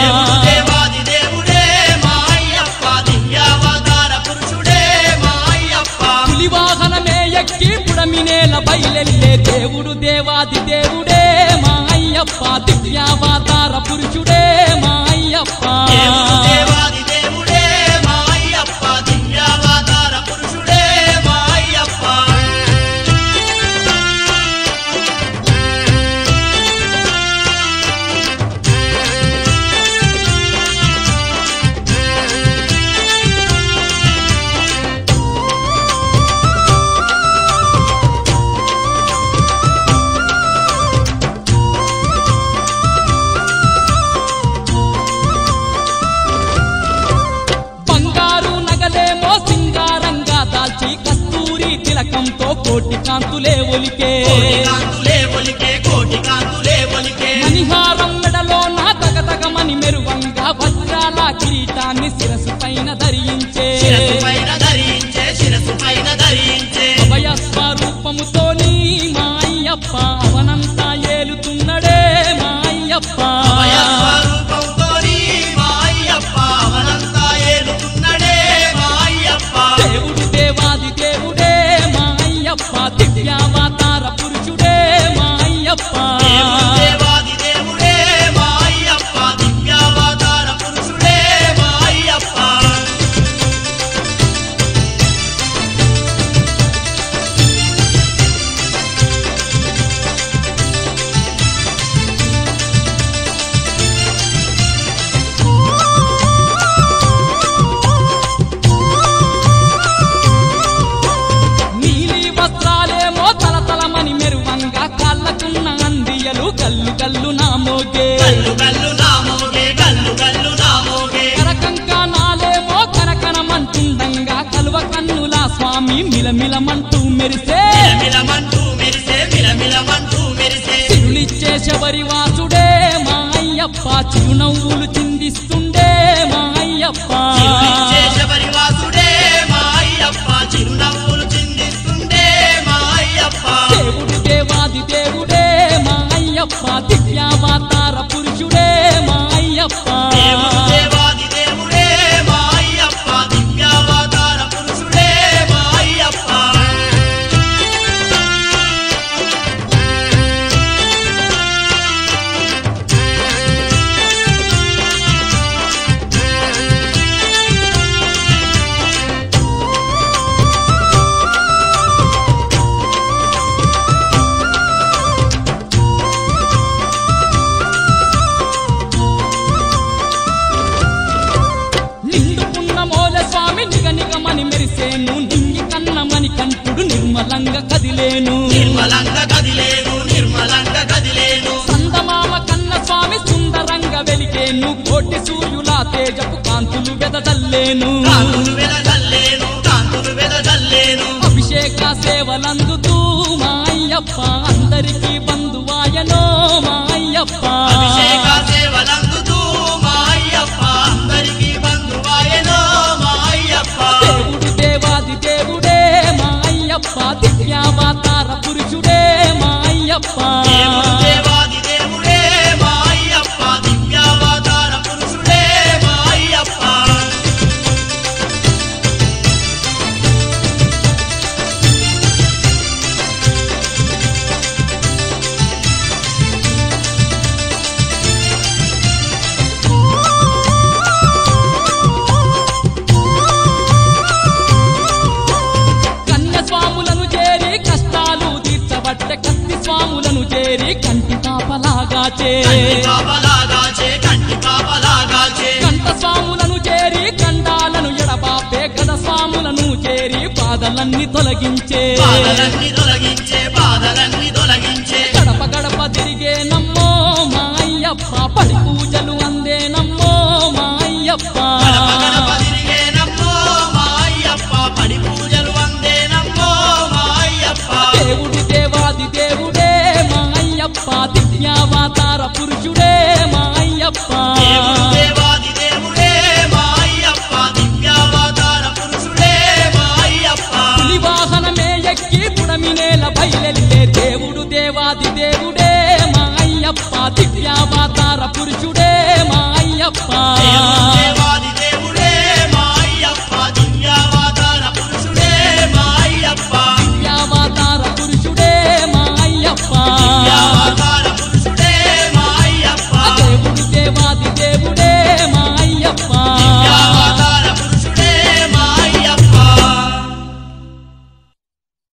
దేవుడు దేవాది దేవుడే మా అయ్యప్ప దివ్యావతార పురుషుడే మా అయ్యప్ప పులి వాహనమే ఎక్కి పుడమినేల బయలెల్లే దేవుడు దేవాది దేవుడే మా అయ్యప్ప దివ్యావతార పురుషుడే మా అయ్యప్ప దేవుడు దేవాది దేవుడే మా అయ్యప్ప దివ్యావతార పురుషుడే మా అయ్యప్ప బంగారు నగలేమో సింగారంగా దాల్చి కస్తూరి తిలకంతో కోటి కాంతులే ఒలికే కోటి కాంతులే ఒలికే కోటి కాంతులే ఒలికే మణిహారం మెడలో నా తగతగమని మెరువంగా వజ్రాల కిరీటాన్ని శిరసు పైన ధరించే శిరసు పైన ధరించే శిరసు పైన ధరించే అభయ స్వరూపముతోని మా అయ్యప్ప అవనంతా ఏలుతున్నడే మా అయ్యప్ప అభయ స్వరూపంతోని మా అయ్యప్ప అవనంతా ఏలుతున్నడే మా అయ్యప్ప దేవుడు దేవాది దేవుడే మా అయ్యప్ప దివ్యావతార పురుషుడే మా అయ్యప్ప దేవుడు దేవాది దేవుడే మా అయ్యప్ప దివ్యావతార పురుషుడే మా అయ్యప్ప నీలి వస్త్రాలేమో తలతలమని మెరువంగా కాళ్ళకున్న అందియలు గల్లు గల్లు నా మోగే కల్లు కల్లు నా మోగే కల్లు కల్లు నా మోగే కరకంకానాలేమో కరకరమంటుండంగా కలువ కన్నుల స్వామి మిలమిలమంటూ మెరిసే మిలమిలమంటూ మెరిసే మిలమిలమంటూ మెరిసే చిరులిచ్చే శబరి వాసుడే మా అయ్యప్ప చిరునవ్వులు చిందిస్తుండే మా అయ్యప్ప చిరునిచ్చే శబరివాసుడే మా అయ్యప్ప చిరునవ్వులు చిందిస్తుండే మా అయ్యప్ప దేవుడు దేవాది దేవుడే మా అయ్యప్ప దివ్యావతార పురుషుడే మా అయ్యప్ప దేవుడు దేవాది దేవుడే మా అయ్యప్ప దివ్యావతార పురుషుడే మా అయ్యప్ప నిండుకున్న మోల స్వామి నిగ నిగమని మెరిసేను నింగి కన్నమని కంటుడు నిర్మలంగా కదిలేను నిర్మలంగా కదిలేను నిర్మలంగా కదిలేను సందమామ కన్న స్వామి సుందరంగా వెలిగేను కోటి సూర్యుల తేజపు కాంతులు వెదజల్లేను కాంతులు వెదజల్లేను కాంతులు వెదజల్లేను అభిషేక సేవలందుతూ మా అయ్యప్ప అందరికీ బంధువాయనో మా అయ్యప్ప అభిషేక సేవలందుతూ మా అయ్యప్ప అందరికీ బంధువాయనో మా అయ్యప్ప దేవుడు దేవాది దేవుడే మా అయ్యప్ప దివ్యావతార పురుషుడే మా అయ్యప్ప దేవుడు దేవాది దేవుడే మా అయ్యప్ప దివ్యావతార పురుషుడే మా అయ్యప్ప కన్య స్వాములను చేరి కష్టాలు తీర్చబట్టే కత్తి స్వాములను చేరి కంటి పాపలాగాచే కంటి పాపలాగాచే కంటి పాపలాగాచే కంట స్వాములను చేరి కండాలను ఎడబాపే గద స్వాములను చేరి బాధలన్నీ తొలగించే బాధలన్నీ తొలగించే బాధలన్నీ తొలగించే గడప గడప తిరిగే నమ్మో మా అయ్యప్ప పడి పూజలు అందే నమ్మో మా అయ్యప్ప గడప గడప తిరిగేనమ్మో మా అయ్యప్ప పడి పూజలు అందేనమ్మో మా అయ్యప్ప దేవుడు దేవాది దేవుడే మా అయ్యప్ప దివ్యావతార పురుషుడే మా అయ్యప్ప దేవుడు దేవాది దేవుడే మా అయ్యప్ప దివ్యావతార పురుషుడే మా అయ్యప్ప పులి వాహనమే ఎక్కి పుడమినేల బయలెల్లే దేవుడు దేవాది దేవుడే మా అయ్యప్ప దివ్యావతార పురుషుడే మా అయ్యప్ప అయ్యప్ప జయము జయమ